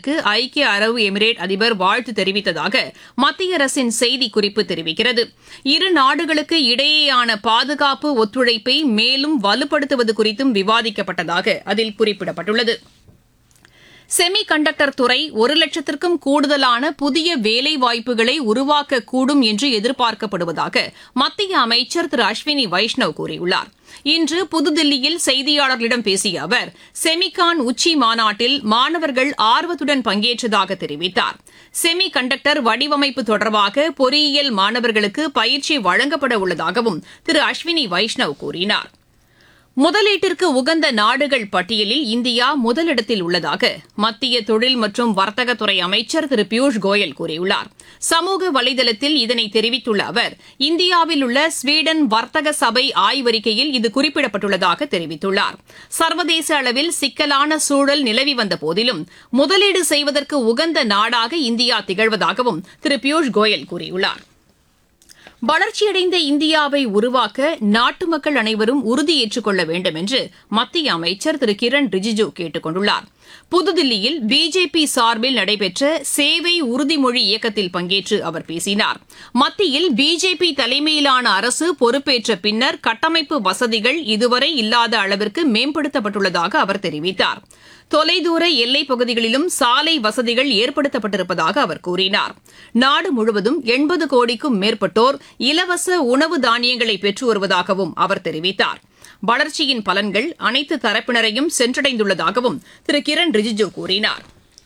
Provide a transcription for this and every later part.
நாடுகளுக்கு ஐக்கிய அரபு எமிரேட் அதிபர் வாழ்த்து தெரிவித்ததாக மத்திய அரசின் செய்திக்குறிப்பு தெரிவிக்கிறது இரு நாடுகளுக்கு இடையேயான பாதுகாப்பு ஒத்துழைப்பை மேலும் வலுப்படுத்துவது குறித்தும் விவாதிக்கப்பட்டதாக அதில் குறிப்பிடப்பட்டுள்ளது செமி கண்டக்டர் துறை ஒரு லட்சத்திற்கும் கூடுதலான புதிய வேலை வாய்ப்புகளை உருவாக்கக்கூடும் என்று எதிர்பார்க்கப்படுவதாக மத்திய அமைச்சர் திரு அஸ்வினி வைஷ்ணவ் கூறியுள்ளார் இன்று புதுதில்லியில் செய்தியாளர்களிடம் பேசிய அவர் செமிகான் உச்சி மாநாட்டில் மாணவர்கள் ஆர்வத்துடன் பங்கேற்றதாக தெரிவித்தார் செமி கண்டக்டர் வடிவமைப்பு தொடர்பாக பொறியியல் மாணவர்களுக்கு பயிற்சி வழங்கப்பட உள்ளதாகவும் திரு அஸ்வினி வைஷ்ணவ் கூறினார் முதலீட்டிற்கு உகந்த நாடுகள் பட்டியலில் இந்தியா முதலிடத்தில் உள்ளதாக மத்திய தொழில் மற்றும் வர்த்தகத்துறை அமைச்சர் திரு பியூஷ் கோயல் கூறியுள்ளார் சமூக வலைதளத்தில் இதனை தெரிவித்துள்ள அவர் இந்தியாவில் உள்ள ஸ்வீடன் வர்த்தக சபை ஆய்வறிக்கையில் இது குறிப்பிடப்பட்டுள்ளதாக தெரிவித்துள்ளார் சர்வதேச அளவில் சிக்கலான சூழல் நிலவி வந்த போதிலும் முதலீடு செய்வதற்கு உகந்த நாடாக இந்தியா திகழ்வதாகவும் திரு பியூஷ் கோயல் கூறியுள்ளார் வளர்ச்சியடைந்த இந்தியாவை உருவாக்க நாட்டு மக்கள் அனைவரும் உறுதியேற்றுக் கொள்ள வேண்டும் என்று மத்திய அமைச்சர் திரு கிரண் ரிஜிஜு கேட்டுக் கொண்டுள்ளார் புதுதில்லியில் பிஜேபி சார்பில் நடைபெற்ற சேவை உறுதிமொழி இயக்கத்தில் பங்கேற்று அவர் பேசினார் மத்தியில் பிஜேபி தலைமையிலான அரசு பொறுப்பேற்ற பின்னர் கட்டமைப்பு வசதிகள் இதுவரை இல்லாத அளவிற்கு மேம்படுத்தப்பட்டுள்ளதாக அவர் தெரிவித்தார் தொலைதூர எல்லைப் பகுதிகளிலும் சாலை வசதிகள் ஏற்படுத்தப்பட்டிருப்பதாக அவர் கூறினார் நாடு முழுவதும் எண்பது கோடிக்கும் மேற்பட்டோர் இலவச உணவு தானியங்களை பெற்று வருவதாகவும் அவர் தெரிவித்தார் வளர்ச்சியின் பலன்கள் அனைத்து தரப்பினரையும் சென்றடைந்துள்ளதாகவும் திரு கிரண் ரிஜிஜு கூறினார்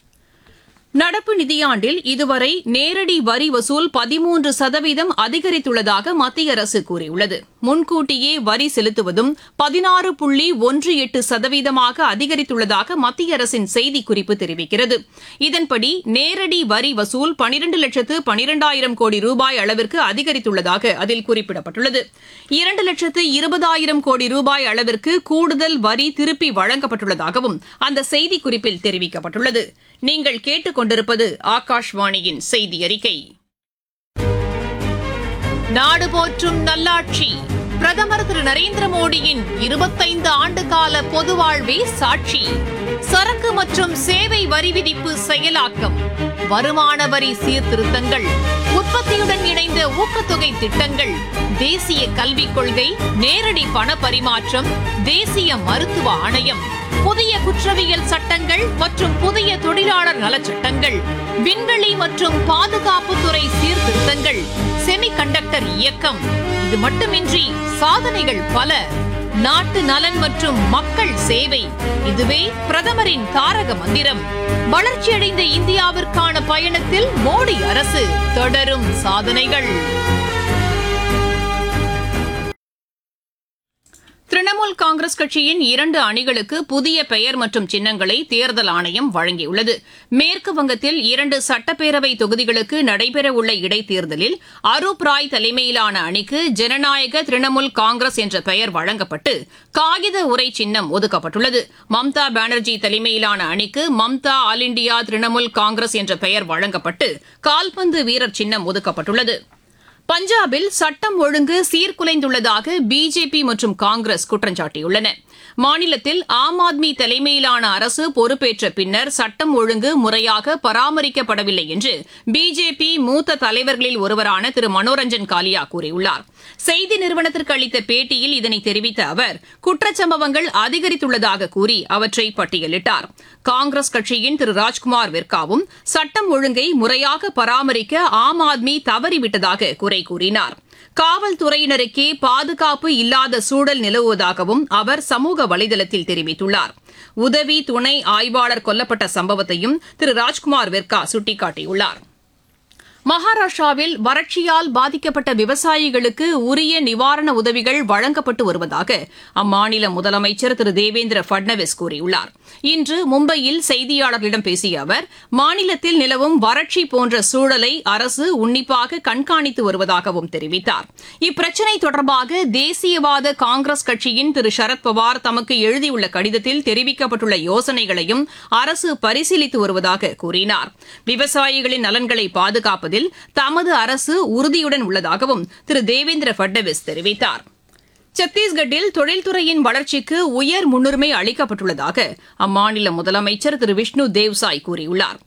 நடப்பு நிதியாண்டில் இதுவரை நேரடி வரி வசூல் பதிமூன்று சதவீதம் அதிகரித்துள்ளதாக மத்திய அரசு கூறியுள்ளது முன்கூட்டியே வரி செலுத்துவதும் பதினாறு புள்ளி ஒன்று எட்டு சதவீதமாக அதிகரித்துள்ளதாக மத்திய அரசின் செய்திக்குறிப்பு தெரிவிக்கிறது இதன்படி நேரடி வரி வசூல் பனிரண்டு லட்சத்து பனிரெண்டாயிரம் கோடி ரூபாய் அளவிற்கு அதிகரித்துள்ளதாக அதில் குறிப்பிடப்பட்டுள்ளது இரண்டு லட்சத்து இருபதாயிரம் கோடி ரூபாய் அளவிற்கு கூடுதல் வரி திருப்பி வழங்கப்பட்டுள்ளதாகவும் அந்த செய்திக்குறிப்பில் தெரிவிக்கப்பட்டுள்ளது நீங்கள் கேட்டுக்கொண்டிருப்பது ஆகாஷ்வாணியின் செய்தி அறிக்கை நாடு போற்றும் நல்லாட்சி பிரதமர் திரு நரேந்திர மோடியின் இருபத்தைந்து ஆண்டு கால பொது வாழ்வே சாட்சி சரக்கு மற்றும் சேவை வரி விதிப்பு செயலாக்கம் வருமான வரி சீர்திருத்தங்கள் உற்பத்தியுடன் இணைந்த ஊக்கத்தொகை திட்டங்கள் தேசிய கல்விக் கொள்கை நேரடி பண பரிமாற்றம் தேசிய மருத்துவ ஆணையம் புதிய குற்றவியல் சட்டங்கள் மற்றும் புதிய தொழிலாளர் நலச்சட்டங்கள் விண்வெளி மற்றும் பாதுகாப்புத்துறை சீர்திருத்தங்கள் செமி கண்டக்டர் இயக்கம் இது மட்டுமின்றி சாதனைகள் பல நாட்டு நலன் மற்றும் மக்கள் சேவை இதுவே பிரதமரின் தாரக மந்திரம் வளர்ச்சியடைந்த இந்தியாவிற்கான பயணத்தில் மோடி அரசு தொடரும் சாதனைகள் திரிணாமுல் காங்கிரஸ் கட்சியின் இரண்டு அணிகளுக்கு புதிய பெயர் மற்றும் சின்னங்களை தேர்தல் ஆணையம் வழங்கியுள்ளது மேற்கு வங்கத்தில் இரண்டு சட்டப்பேரவை தொகுதிகளுக்கு நடைபெறவுள்ள இடைத்தேர்தலில் அரூப் ராய் தலைமையிலான அணிக்கு ஜனநாயக திரிணாமுல் காங்கிரஸ் என்ற பெயர் வழங்கப்பட்டு காகித உரை சின்னம் ஒதுக்கப்பட்டுள்ளது மம்தா பானர்ஜி தலைமையிலான அணிக்கு மம்தா ஆல் இண்டியா திரிணாமுல் காங்கிரஸ் என்ற பெயர் வழங்கப்பட்டு கால்பந்து வீரர் சின்னம் ஒதுக்கப்பட்டுள்ளது பஞ்சாபில் சட்டம் ஒழுங்கு சீர்குலைந்துள்ளதாக பிஜேபி மற்றும் காங்கிரஸ் குற்றம் சாட்டியுள்ளன மாநிலத்தில் ஆம் ஆத்மி தலைமையிலான அரசு பொறுப்பேற்ற பின்னர் சட்டம் ஒழுங்கு முறையாக பராமரிக்கப்படவில்லை என்று பிஜேபி மூத்த தலைவர்களில் ஒருவரான திரு மனோரஞ்சன் காலியா கூறியுள்ளார் செய்தி நிறுவனத்திற்கு அளித்த பேட்டியில் இதனை தெரிவித்த அவர் குற்றச்சம்பவங்கள் அதிகரித்துள்ளதாக கூறி அவற்றை பட்டியலிட்டார் காங்கிரஸ் கட்சியின் திரு ராஜ்குமார் விர்காவும் சட்டம் ஒழுங்கை முறையாக பராமரிக்க ஆம் ஆத்மி தவறிவிட்டதாக குறை கூறினார் காவல்துறையினருக்கே பாதுகாப்பு இல்லாத சூழல் நிலவுவதாகவும் அவர் சமூக வலைதளத்தில் தெரிவித்துள்ளார் உதவி துணை ஆய்வாளர் கொல்லப்பட்ட சம்பவத்தையும் திரு ராஜ்குமார் விர்கா சுட்டிக்காட்டியுள்ளார் மகாராஷ்டிராவில் வறட்சியால் பாதிக்கப்பட்ட விவசாயிகளுக்கு உரிய நிவாரண உதவிகள் வழங்கப்பட்டு வருவதாக அம்மாநில முதலமைச்சர் திரு தேவேந்திர பட்னவிஸ் கூறியுள்ளார் இன்று மும்பையில் செய்தியாளர்களிடம் பேசிய அவர் மாநிலத்தில் நிலவும் வறட்சி போன்ற சூழலை அரசு உன்னிப்பாக கண்காணித்து வருவதாகவும் தெரிவித்தார் இப்பிரச்சினை தொடர்பாக தேசியவாத காங்கிரஸ் கட்சியின் திரு சரத்பவார் தமக்கு எழுதியுள்ள கடிதத்தில் தெரிவிக்கப்பட்டுள்ள யோசனைகளையும் அரசு பரிசீலித்து வருவதாக கூறினார் விவசாயிகளின் நலன்களை பாதுகாப்பதில் தமது அரசு உறுதியுடன் உள்ளதாகவும் திரு தேவேந்திர பட்னவிஸ் தெரிவித்தார் சத்தீஸ்கட்டில் தொழில்துறையின் வளர்ச்சிக்கு உயர் முன்னுரிமை அளிக்கப்பட்டுள்ளதாக அம்மாநில முதலமைச்சர் திரு விஷ்ணு தேவ்சாய் கூறியுள்ளார்